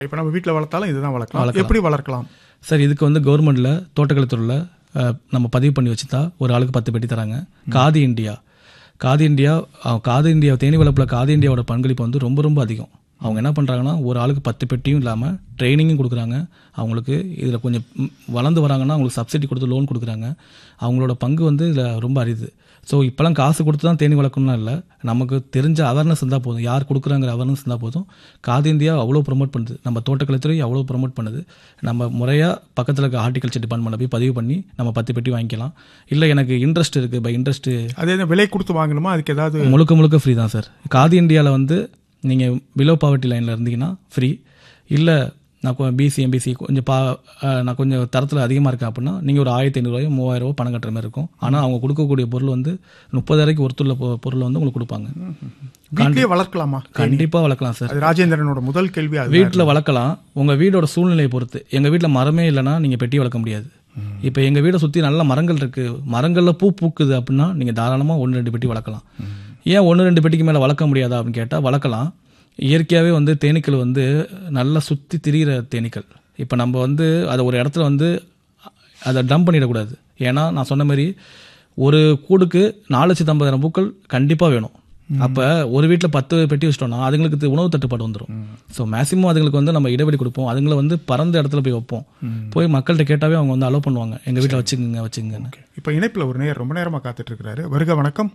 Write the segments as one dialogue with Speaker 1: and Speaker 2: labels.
Speaker 1: இப்போ நம்ம வீட்டில் வளர்த்தாலும் இதுதான் வளர்க்கலாம் எப்படி வளர்க்கலாம்
Speaker 2: சார் இதுக்கு வந்து கவர்மெண்ட்டில் தோட்டக்கலைத்துறையில் அஹ், நம்ம பதிவு பண்ணி வச்சுட்டா ஒரு ஆளுக்கு பத்து பெட்டி தராங்க காதி இந்தியா காதி இந்தியா அஹ், காதி இந்தியா தேனி வளர்ப்பில் காதி இந்தியாவோட பங்களிப்பு வந்து ரொம்ப ரொம்ப அதிகம் அவங்க என்ன பண்ணுறாங்கன்னா ஒரு ஆளுக்கு பத்து பெட்டியும் இல்லாமல் ட்ரைனிங்கும் கொடுக்குறாங்க அவங்களுக்கு இதில் கொஞ்சம் ம், வளர்ந்து வராங்கன்னா அவங்களுக்கு சப்சிடி கொடுத்து லோன் கொடுக்குறாங்க அவங்களோட பங்கு வந்து இதில் ரொம்ப அரிது ஸோ இப்போலாம் காசு கொடுத்து தான் தேனி வளர்க்கணும்னு இல்லை நமக்கு தெரிஞ்ச அவேர்னஸ் இருந்தால் போதும் யார் கொடுக்குறாங்கிற அவேர்னஸ் இருந்தால் போதும் காதி இந்தியா அவ்வளோ ப்ரொமோட் பண்ணுது நம்ம தோட்டக்கலைத்துறை அவ்வளோ ப்ரொமோட் பண்ணுது நம்ம முறையாக பக்கத்தில் இருக்க ஹார்டிகல்ச்சர் டிபார்ட்மெண்ட்டில் போய் பதிவு பண்ணி நம்ம பத்து பெட்டி வாங்கிக்கலாம் இல்லை எனக்கு இன்ட்ரெஸ்ட் இருக்குது பை இன்ட்ரெஸ்ட்
Speaker 1: அதே தான் விலை கொடுத்து வாங்கணுமா அதுக்கு ஏதாவது
Speaker 2: முழுக்க முழுக்க ஃப்ரீ தான் சார் காதி இந்தியாவில் வந்து நீங்கள் பிலோ பாவர்ட்டி லைனில் இருந்தீங்கன்னா ஃப்ரீ இல்லை நான் கொஞ்சம் பிசி எம்பிசி கொஞ்சம் பா அஹ், நான் கொஞ்சம் தரத்தில் அதிகமாக இருக்கேன் அப்படின்னா நீங்கள் ஒரு ஆயிரத்தி ஐநூறுரூவாயோ மூவாயிரம் ரூபாய் பணம் கட்டுற மாதிரி இருக்கும் ஆனால் அவங்க கொடுக்கக்கூடிய பொருள் வந்து முப்பதாயிரக்கு ஒருத்துள்ள பொ- பொருள் வந்து உங்களுக்கு கொடுப்பாங்க
Speaker 1: வீட்லயே வளர்க்கலாமா
Speaker 2: கண்டிப்பாக வளர்க்கலாம் சார்
Speaker 1: அது ராஜேந்திரனோட முதல் கேள்வி அது
Speaker 2: வீட்டில் வளர்க்கலாம் உங்கள் வீடோட சூழ்நிலையை பொறுத்து எங்கள் வீட்டில் மரமே இல்லைன்னா நீங்கள் பெட்டி வளர்க்க முடியாது இப்போ எங்கள் வீடை சுற்றி நல்ல மரங்கள் இருக்குது மரங்களில் பூ பூக்குது அப்படின்னா நீங்கள் தாராளமாக ஒன்று ரெண்டு பெட்டி வளர்க்கலாம் ஏன் ஒன்று ரெண்டு பெட்டிக்கு மேலே வளர்க்க முடியாதா அப்படின்னு கேட்டால் வளர்க்கலாம் இயற்கையாகவே வந்து தேனீக்கள் வந்து நல்லா சுற்றி திரிகிற தேனீக்கள் இப்போ நம்ம வந்து அதை ஒரு இடத்துல வந்து அதை டம்ப் பண்ணிடக்கூடாது ஏன்னா நான் சொன்ன மாதிரி ஒரு கூடுக்கு நாலு லட்சத்து ஐம்பதாயிரம் பூக்கள் கண்டிப்பாக வேணும் அப்போ ஒரு வீட்டில் பத்து பெட்டி வச்சிட்டோம்னா அதுங்களுக்கு தி- உணவு தட்டுப்பாடு வந்துடும் ஸோ மேக்ஸிமம் அதுங்களுக்கு வந்து நம்ம இடைவெளி கொடுப்போம் அதுங்களை வந்து பறந்த இடத்துல போய் வைப்போம் போய் மக்கள்கிட்ட கேட்டாவே அவங்க வந்து அலோவ் பண்ணுவாங்க எங்கள் வீட்டில் வச்சுக்கோங்க வச்சுக்கோங்கன்னு
Speaker 1: இப்போ இணைப்புல ஒரு நேர் ரொம்ப நேரமா காத்துட்டு இருக்கிறாரு வருக வணக்கம்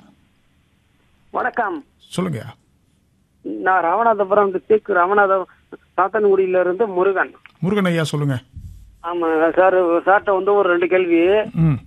Speaker 3: வணக்கம்
Speaker 1: சொல்லுங்க
Speaker 3: நான் ராமநாதபுரம் டிஸ்ட்ரிக்ட் ராமநாதபுரம் சாத்தன்குடியில இருந்து முருகன்
Speaker 1: முருகன் ஐயா சொல்லுங்க
Speaker 3: ஆமா சார் சார்ட்ட வந்து ஒரு ரெண்டு கேள்வி
Speaker 1: ம்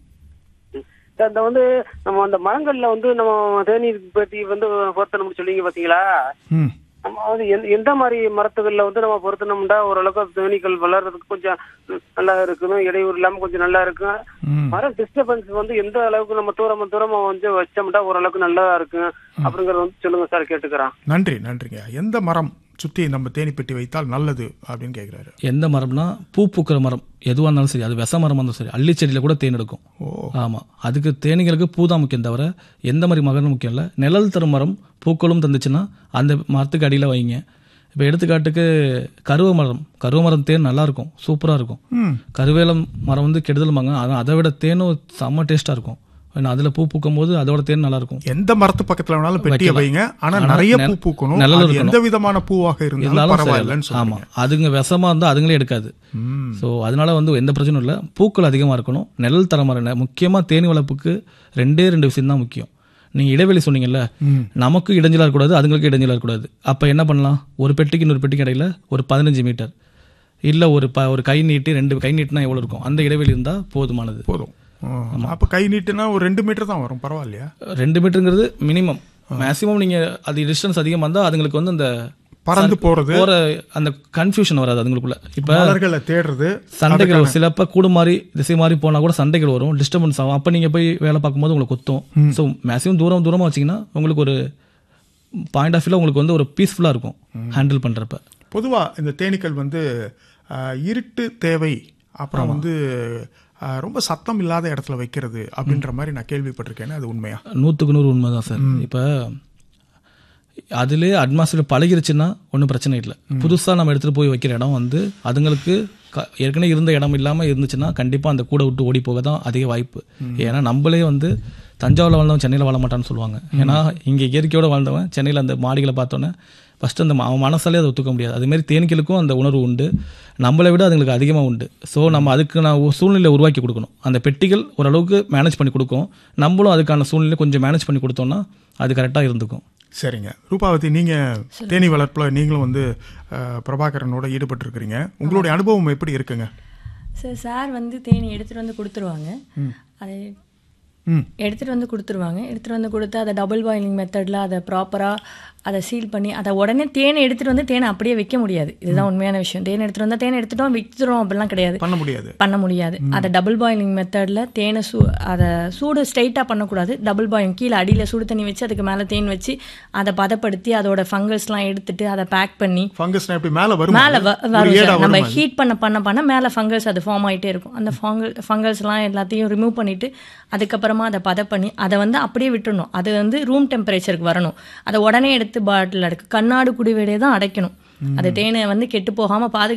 Speaker 3: சார் இந்த வந்து நம்ம அந்த மரங்கள்ல வந்து நம்ம தேநீர் பெட்டி வந்து பொருத்தணும் சொல்லிங்க பாத்தீங்களா
Speaker 1: ம்
Speaker 3: நம்ம வந்து எந்த எந்த மாதிரி மரத்துகள்ல வந்து நம்ம பொருத்தணும்னா ஓரளவுக்கு தேனீக்கள் வளர்றதுக்கு கொஞ்சம் நல்லா இருக்கணும் இடையூறு இல்லாம கொஞ்சம் நல்லா இருக்கும்
Speaker 1: ம்
Speaker 3: மரம் டிஸ்டர்பன்ஸ் வந்து எந்த அளவுக்கு நம்ம தூரமா தூரமா வந்து வச்சோம்னா ஓரளவுக்கு நல்லா இருக்கும் அப்படிங்கறத வந்து சொல்லுங்க சார் கேட்டுக்கிறேன்
Speaker 1: நன்றி நன்றிங்க எந்த மரம் சுத்தி நம்ம தேனி பெட்டி வைத்தால் நல்லது அப்படின்னு கேக்குறாரு
Speaker 2: எந்த மரம்னா பூ பூக்கிற மரம் எதுவாக இருந்தாலும் சரி அது விச மரமாக இருந்தாலும் சரி அள்ளி செடியில் கூட தேன் எடுக்கும்
Speaker 1: ஓ
Speaker 2: ஆமாம் அதுக்கு தேனீகளுக்கு பூ தான் முக்கியம் தவிர எந்த மாதிரி மகனும் முக்கியம் இல்லை நிழல் தரும் மரம் பூக்களும் தந்துச்சுன்னா அந்த மரத்துக்கு அடியில் வைங்க இப்போ எடுத்துக்காட்டுக்கு கருவ மரம் கருவ மரம் தேன் நல்லா இருக்கும் சூப்பராக இருக்கும்
Speaker 1: ம்
Speaker 2: கருவேலம் மரம் வந்து கெடுதலுமாங்க ஆனால் அதை விட தேனும் செம்ம டேஸ்ட்டாக இருக்கும் ஏன்னா அதில் பூ பூக்கும் போது அதோட தேன் நல்லா இருக்கும்
Speaker 1: எந்த மரத்து பக்கத்துல வேணாலும் பெட்டியை வைங்க ஆனா நிறைய பூ பூக்கணும்
Speaker 2: நிழல்
Speaker 1: அது
Speaker 2: இருக்கணும்.
Speaker 1: எந்த விதமான பூவாக இருந்தாலும்
Speaker 2: இருந்தாலும்
Speaker 1: பரவாயில்லன்னு
Speaker 2: சரி.
Speaker 1: சொல்லுங்க
Speaker 2: ஆமா அதுங்க விஷமா இருந்தால் அதுங்களே எடுக்காது
Speaker 1: ம்
Speaker 2: ஸோ அதனால வந்து எந்த பிரச்சனையும் இல்லை பூக்கள் அதிகமாக இருக்கணும் நிழல் தர மரம் முக்கியமாக தேனி வளர்ப்புக்கு ரெண்டே ரெண்டு விஷயம் தான் முக்கியம் நீங்கள் இடைவெளி சொன்னீங்கல்ல
Speaker 1: ம்.
Speaker 2: நமக்கு இடைஞ்சலாக இருக்கக்கூடாது அதுங்களுக்கு இடைஞ்சலாக இருக்கக்கூடாது அப்போ என்ன பண்ணலாம் ஒரு பெட்டிக்கு இன்னொரு பெட்டிக்கு இடையில ஒரு பதினஞ்சு மீட்டர் இல்லை ஒரு ப ஒரு கை நீட்டி ரெண்டு கை நீட்டினா எவ்வளோ இருக்கும் அந்த இடைவெளி இருந்தால் போதுமானது
Speaker 1: போதும் ம். அப்ப கை நீட்டுனா ஒரு ரெண்டு மீட்டர் தான் வரும் பரவாயில்லையா
Speaker 2: ரெண்டு மீட்டருங்கிறது மினிமம் மேக்ஸிமம் நீங்கள் அது டிஸ்டன்ஸ் அதிகமாக இருந்தால் அதுங்களுக்கு வந்து அந்த
Speaker 1: பறந்து போறது
Speaker 2: போகிற அந்த கன்ஃபியூஷன் வராது அதுங்களுக்குள்ள இப்போ
Speaker 1: மலர்களை தேடுறது
Speaker 2: சண்டைகள் வரும். சிலப்ப கூடு மாதிரி திசை மாதிரி போனா கூட சண்டைகள் வரும் டிஸ்டர்பன்ஸ் ஆகும் அப்ப நீங்க போய் வேலை பார்க்கும்போது உங்களுக்கு கொத்தும் ஸோ மேக்ஸிமம் தூரம் தூரமா வச்சீங்கன்னா உங்களுக்கு ஒரு பாயிண்ட் ஆஃப் வியூல உங்களுக்கு வந்து ஒரு பீஸ்ஃபுல்லா இருக்கும் ஹேண்டில் பண்றப்ப
Speaker 1: பொதுவா இந்த தேனீக்கள் வந்து ஆஹ், இருட்டு தேவை அப்புறம் வந்து ஆஹ், ரொம்ப சத்தம் இல்லாத இடத்துல வைக்கிறது அப்படின்ற மாதிரி நான் கேள்விப்பட்டிருக்கேன் அது உண்மையா
Speaker 2: நூற்றுக்கு நூறு உண்மைதான் சார் இப்போ அதிலே அட்மாஸ்பியர் பழகிருச்சுன்னா ஒன்றும் பிரச்சனை இல்லை புதுசாக நம்ம எடுத்துகிட்டு போய் வைக்கிற இடம் வந்து அதுங்களுக்கு க- ஏற்கனவே இருந்த இடம் இல்லாமல் இருந்துச்சுன்னா கண்டிப்பாக அந்த கூடை விட்டு ஓடி போக தான் அதிக வாய்ப்பு ஏன்னா நம்மளே வந்து தஞ்சாவூரில் வாழ்ந்தவன் சென்னையில் வாழ மாட்டான்னு சொல்லுவாங்க ஏன்னா இங்கே இயற்கையோட வாழ்ந்தவன் சென்னையில் அந்த மாடிகளை பார்த்தோன்னே ஃபஸ்ட்டு அந்த ம- அவன் மனசாலே அதை ஒத்துக்க முடியாது அதுமாரி தேனீக்களுக்கும் அந்த உணர்வு உண்டு நம்மளை விட அதுங்களுக்கு அதிகமாக உண்டு ஸோ நம்ம அதுக்கு நான் ஒரு சூழ்நிலை உருவாக்கி கொடுக்கணும் அந்த பெட்டிகள் ஓரளவுக்கு மேனேஜ் பண்ணி கொடுக்கும் நம்மளும் அதுக்கான சூழ்நிலை கொஞ்சம் மேனேஜ் பண்ணி கொடுத்தோம்னா அது கரெக்டாக இருந்துக்கும்
Speaker 1: சரிங்க ரூபாவதி நீங்க தேனி வளர்ப்புல நீங்களும் வந்து ஆஹ், பிரபாகரனோட ஈடுபட்டிருக்கிறீங்க உங்களுடைய அனுபவம் எப்படி இருக்குங்க
Speaker 4: சார் சார் வந்து தேனி எடுத்துகிட்டு வந்து கொடுத்துருவாங்க அதை
Speaker 1: ம்
Speaker 4: எடுத்துகிட்டு வந்து கொடுத்துருவாங்க எடுத்துகிட்டு வந்து கொடுத்து அதை டபுள் பாயிலிங் மெத்தடில் அதை ப்ராப்பராக அதை சீல் பண்ணி அதை உடனே தேனை எடுத்துகிட்டு வந்து தேனை அப்படியே வைக்க முடியாது இதுதான் உண்மையான விஷயம் தேனை எடுத்துகிட்டு வந்தால் தேனை எடுத்துட்டோம் விற்றுறோம் அப்படிலாம் கிடையாது
Speaker 1: பண்ண முடியாது
Speaker 4: பண்ண முடியாது அதை டபுள் பாயிலிங் மெத்தடில் தேனை சூ அதை சூடு ஸ்ட்ரைட்டாக பண்ணக்கூடாது டபுள் பாயிலிங் கீழே அடியில் சுடு தண்ணி வச்சு அதுக்கு மேலே தேன் வச்சு அதை பதப்படுத்தி அதோட ஃபங்கஸ்லாம் எடுத்துட்டு அதை பேக் பண்ணி
Speaker 1: ஃபங்கஸ்னா எப்படி மேல வரும்
Speaker 4: மேலே வரும் சார் நம்ம ஹீட் பண்ண பண்ண பண்ண மேலே ஃபங்கல்ஸ் அது ஃபார்ம் ஆயிட்டே இருக்கும் அந்த ஃபங்கல் ஃபங்கல்ஸ்லாம் எல்லாத்தையும் ரிமூவ் பண்ணிட்டு அதுக்கப்புறமா அதை பத பண்ணி அதை வந்து அப்படியே விட்டுறணும் அது வந்து ரூம் டெம்பரேச்சருக்கு வரணும் அதை உடனே எடுத்து பாட்டில் அடைக்க கண்ணாடு குடிவேடையை தான் அடைக்கணும் அது தேனை வந்து கெட்டு போகாமல் பாதுகாத்து